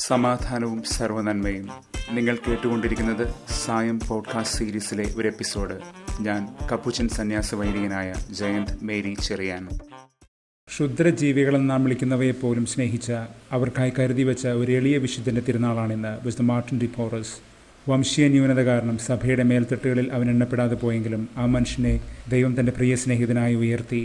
സമാധാനവും സർവനന്മയും നിങ്ങൾ കേട്ടുകൊണ്ടിരിക്കുന്നത് സായം പോഡ്കാസ്റ്റ് സീരീസിലെ ഒരു എപ്പിസോഡ് ഞാൻ കപ്പുച്ചൻ സന്യാസ വൈദികനായ ജയന്ത് മേരി ചെറിയാൻ ക്ഷുദ്രജീവികളെന്ന് നാം വിളിക്കുന്നവയെ പോലും സ്നേഹിച്ച അവർക്കായി കരുതി വെച്ച ഒരു എളിയ വിശുദ്ധൻ്റെ തിരുനാളാണിന്ന് വിശുദ്ധ മാർട്ടിൻ ഡി പോറസ് വംശീയ ന്യൂനത കാരണം സഭയുടെ മേൽത്തട്ടുകളിൽ അവൻ എണ്ണപ്പെടാതെ പോയെങ്കിലും ആ മനുഷ്യനെ ദൈവം തൻ്റെ പ്രിയ സ്നേഹിതനായി ഉയർത്തി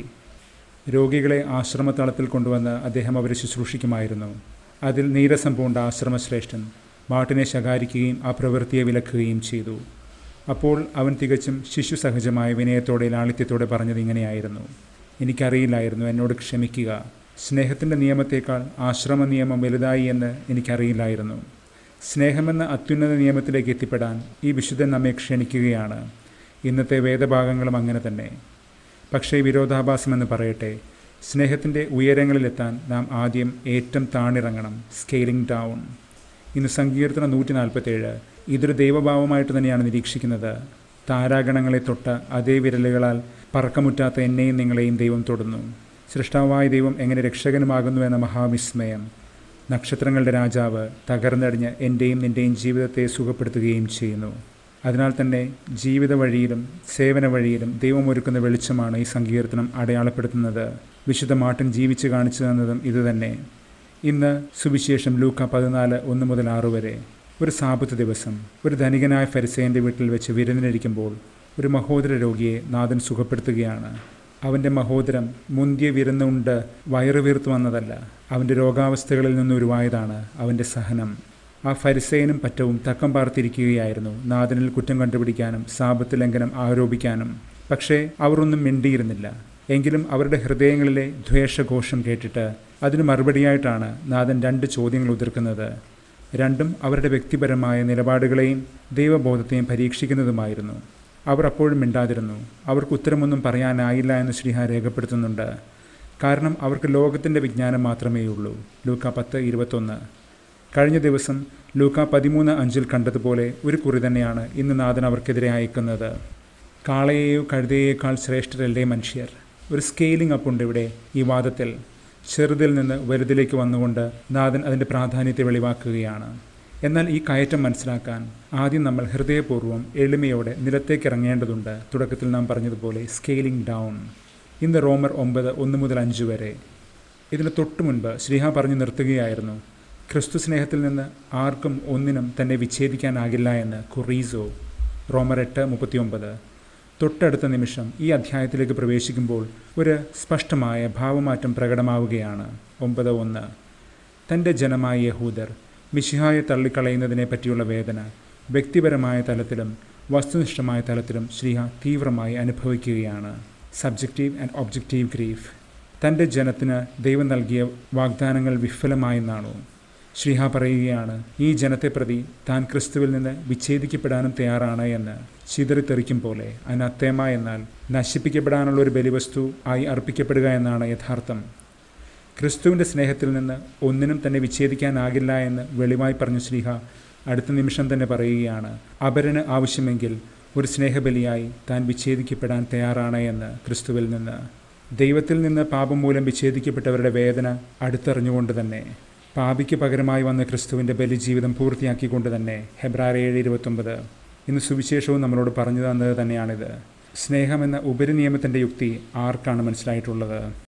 രോഗികളെ ആശ്രമതളത്തിൽ കൊണ്ടുവന്ന് അദ്ദേഹം അവരെ ശുശ്രൂഷിക്കുമായിരുന്നു അതിൽ നീരസം പൂണ്ട ആശ്രമശ്രേഷ്ഠൻ മാട്ടിനെ ശകാരിക്കുകയും ആ പ്രവൃത്തിയെ വിലക്കുകയും ചെയ്തു അപ്പോൾ അവൻ തികച്ചും ശിശു സഹജമായ വിനയത്തോടെ ലാളിത്യത്തോടെ പറഞ്ഞത് ഇങ്ങനെയായിരുന്നു എനിക്കറിയില്ലായിരുന്നു എന്നോട് ക്ഷമിക്കുക സ്നേഹത്തിൻ്റെ നിയമത്തേക്കാൾ ആശ്രമ നിയമം വലുതായി എന്ന് എനിക്കറിയില്ലായിരുന്നു സ്നേഹമെന്ന അത്യുന്നത നിയമത്തിലേക്ക് എത്തിപ്പെടാൻ ഈ വിശുദ്ധൻ നമ്മെ ക്ഷണിക്കുകയാണ് ഇന്നത്തെ വേദഭാഗങ്ങളും അങ്ങനെ തന്നെ പക്ഷേ വിരോധാഭാസമെന്ന് പറയട്ടെ സ്നേഹത്തിൻ്റെ ഉയരങ്ങളിലെത്താൻ നാം ആദ്യം ഏറ്റം താണിറങ്ങണം സ്കെയിലിംഗ് ഡൗൺ ഇന്ന് സങ്കീർത്തനം നൂറ്റി നാൽപ്പത്തേഴ് ഇതൊരു ദൈവഭാവമായിട്ട് തന്നെയാണ് നിരീക്ഷിക്കുന്നത് താരാഗണങ്ങളെ തൊട്ട അതേ വിരലുകളാൽ പറക്കമുറ്റാത്ത എന്നെയും നിങ്ങളെയും ദൈവം തൊടുന്നു സൃഷ്ടാവായ ദൈവം എങ്ങനെ രക്ഷകനുമാകുന്നു എന്ന മഹാവിസ്മയം നക്ഷത്രങ്ങളുടെ രാജാവ് തകർന്നടിഞ്ഞ് എൻ്റെയും നിൻ്റെയും ജീവിതത്തെ സുഖപ്പെടുത്തുകയും ചെയ്യുന്നു അതിനാൽ തന്നെ ജീവിത വഴിയിലും സേവന വഴിയിലും ദൈവം ഒരുക്കുന്ന വെളിച്ചമാണ് ഈ സങ്കീർത്തനം അടയാളപ്പെടുത്തുന്നത് വിശുദ്ധ മാട്ടൻ ജീവിച്ചു കാണിച്ചു തന്നതും ഇതുതന്നെ ഇന്ന് സുവിശേഷം ലൂക്ക പതിനാല് ഒന്ന് മുതൽ ആറ് വരെ ഒരു സാപത്ത് ദിവസം ഒരു ധനികനായ ഫരിസേൻ്റെ വീട്ടിൽ വെച്ച് വിരുന്നിനിരിക്കുമ്പോൾ ഒരു മഹോദര രോഗിയെ നാഥൻ സുഖപ്പെടുത്തുകയാണ് അവൻ്റെ മഹോദരം മുന്തിയ വിരുന്നുണ്ട് വയറ് വീർത്തു വന്നതല്ല അവൻ്റെ രോഗാവസ്ഥകളിൽ നിന്ന് ഉരുവായതാണ് അവൻ്റെ സഹനം ആ ഫരിസേനും പറ്റവും തക്കം പാർത്തിരിക്കുകയായിരുന്നു നാഥനിൽ കുറ്റം കണ്ടുപിടിക്കാനും സാപത്ത് ലംഘനം ആരോപിക്കാനും പക്ഷേ അവർ ഒന്നും മിണ്ടിയിരുന്നില്ല എങ്കിലും അവരുടെ ഹൃദയങ്ങളിലെ ദ്വേഷഘോഷം കേട്ടിട്ട് അതിന് മറുപടിയായിട്ടാണ് നാഥൻ രണ്ട് ചോദ്യങ്ങൾ ഉതിർക്കുന്നത് രണ്ടും അവരുടെ വ്യക്തിപരമായ നിലപാടുകളെയും ദൈവബോധത്തെയും പരീക്ഷിക്കുന്നതുമായിരുന്നു അവർ അപ്പോഴും മിണ്ടാതിരുന്നു അവർക്ക് ഉത്തരമൊന്നും പറയാനായില്ല എന്ന് ശ്രീഹ രേഖപ്പെടുത്തുന്നുണ്ട് കാരണം അവർക്ക് ലോകത്തിൻ്റെ വിജ്ഞാനം മാത്രമേ ഉള്ളൂ ലൂക്ക പത്ത് ഇരുപത്തൊന്ന് കഴിഞ്ഞ ദിവസം ലൂക്ക പതിമൂന്ന് അഞ്ചിൽ കണ്ടതുപോലെ ഒരു കുറി തന്നെയാണ് ഇന്ന് നാഥൻ അവർക്കെതിരെ അയക്കുന്നത് കാളയെയോ കഴുതയേക്കാൾ ശ്രേഷ്ഠരല്ലേ മനുഷ്യർ ഒരു സ്കെയിലിംഗ് അപ്പുണ്ട് ഇവിടെ ഈ വാദത്തിൽ ചെറുതിൽ നിന്ന് വലുതിലേക്ക് വന്നുകൊണ്ട് നാഥൻ അതിൻ്റെ പ്രാധാന്യത്തെ വെളിവാക്കുകയാണ് എന്നാൽ ഈ കയറ്റം മനസ്സിലാക്കാൻ ആദ്യം നമ്മൾ ഹൃദയപൂർവ്വം എളിമയോടെ നിലത്തേക്ക് ഇറങ്ങേണ്ടതുണ്ട് തുടക്കത്തിൽ നാം പറഞ്ഞതുപോലെ സ്കെയിലിംഗ് ഡൗൺ ഇന്ന് റോമർ ഒമ്പത് ഒന്ന് മുതൽ അഞ്ച് വരെ ഇതിന് തൊട്ടു മുൻപ് ശ്രീഹ പറഞ്ഞു നിർത്തുകയായിരുന്നു ക്രിസ്തു സ്നേഹത്തിൽ നിന്ന് ആർക്കും ഒന്നിനും തന്നെ വിച്ഛേദിക്കാനാകില്ല എന്ന് കുറീസോ റോമർ എട്ട് മുപ്പത്തിയൊമ്പത് തൊട്ടടുത്ത നിമിഷം ഈ അധ്യായത്തിലേക്ക് പ്രവേശിക്കുമ്പോൾ ഒരു സ്പഷ്ടമായ ഭാവമാറ്റം പ്രകടമാവുകയാണ് ഒമ്പത് ഒന്ന് തൻ്റെ ജനമായ യഹൂദർ മിശിഹായെ തള്ളിക്കളയുന്നതിനെ പറ്റിയുള്ള വേദന വ്യക്തിപരമായ തലത്തിലും വസ്തുനിഷ്ഠമായ തലത്തിലും ശ്രീഹ തീവ്രമായി അനുഭവിക്കുകയാണ് സബ്ജക്റ്റീവ് ആൻഡ് ഒബ്ജക്റ്റീവ് ഗ്രീഫ് തൻ്റെ ജനത്തിന് ദൈവം നൽകിയ വാഗ്ദാനങ്ങൾ വിഫലമായെന്നാണോ ശ്രീഹ പറയുകയാണ് ഈ ജനത്തെ പ്രതി താൻ ക്രിസ്തുവിൽ നിന്ന് വിച്ഛേദിക്കപ്പെടാനും തയ്യാറാണ് എന്ന് ചിതറിത്തെറിക്കും പോലെ അനത്തേമ എന്നാൽ നശിപ്പിക്കപ്പെടാനുള്ള ഒരു ബലിവസ്തു ആയി അർപ്പിക്കപ്പെടുക എന്നാണ് യഥാർത്ഥം ക്രിസ്തുവിൻ്റെ സ്നേഹത്തിൽ നിന്ന് ഒന്നിനും തന്നെ വിച്ഛേദിക്കാനാകില്ല എന്ന് വെളിവായി പറഞ്ഞ ശ്രീഹ അടുത്ത നിമിഷം തന്നെ പറയുകയാണ് അപരന് ആവശ്യമെങ്കിൽ ഒരു സ്നേഹബലിയായി താൻ വിച്ഛേദിക്കപ്പെടാൻ തയ്യാറാണ് എന്ന് ക്രിസ്തുവിൽ നിന്ന് ദൈവത്തിൽ നിന്ന് പാപം മൂലം വിച്ഛേദിക്കപ്പെട്ടവരുടെ വേദന അടുത്തറിഞ്ഞുകൊണ്ട് തന്നെ പാപിക്ക് പകരമായി വന്ന ക്രിസ്തുവിൻ്റെ ബലിജീവിതം പൂർത്തിയാക്കിക്കൊണ്ട് തന്നെ ഹെബ്രാർ ഏഴ് ഇരുപത്തൊമ്പത് ഇന്ന് സുവിശേഷവും നമ്മളോട് പറഞ്ഞു തന്നത് തന്നെയാണിത് സ്നേഹമെന്ന ഉപരിനിയമത്തിൻ്റെ യുക്തി ആർക്കാണ് മനസ്സിലായിട്ടുള്ളത്